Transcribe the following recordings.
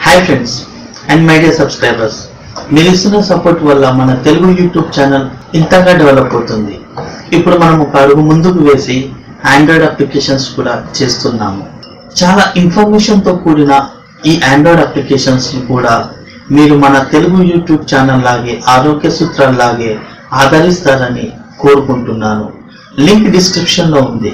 hi friends and my dear subscribers మీరు ఇస్తున్న support వల్ల మన తెలుగు యూట్యూబ్ ఛానల్ ఇంతగా డెవలప్ అవుతుంది ఇప్పుడు మనం ఒక అడుగు ముందుకు వేసి ఆండ్రాయిడ్ అప్లికేషన్స్ కూడా చేస్తున్నాము చాలా ఇన్ఫర్మేషన్తో కూడిన ఈ ఆండ్రాయిడ్ అప్లికేషన్స్ కూడా మీరు మన తెలుగు యూట్యూబ్ ఛానల్ లాగే ఆరోగ్య సూత్రాల లాగే ఆదరిస్తారని కోరుకుంటున్నాను లింక్ డిస్క్రిప్షన్లో ఉంది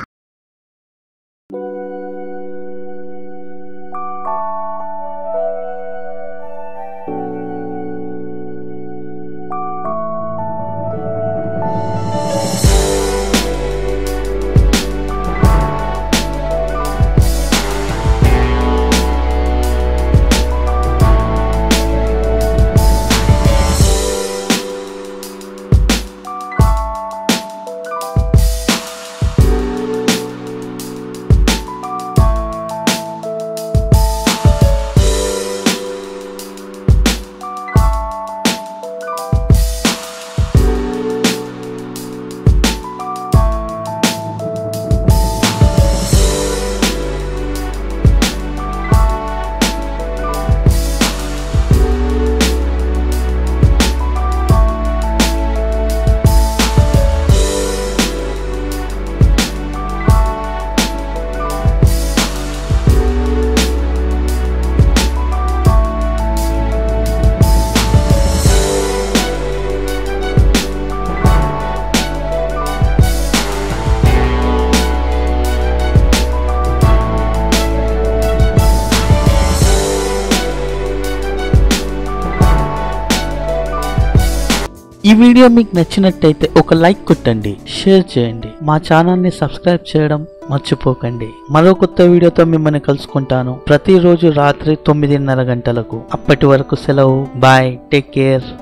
ఈ వీడియో మీకు నచ్చినట్టయితే ఒక లైక్ కొట్టండి షేర్ చేయండి మా ఛానల్ ని సబ్స్క్రైబ్ చేయడం మర్చిపోకండి మరో కొత్త వీడియోతో మిమ్మల్ని కలుసుకుంటాను ప్రతిరోజు రాత్రి తొమ్మిదిన్నర గంటలకు అప్పటి వరకు సెలవు బాయ్ టేక్ కేర్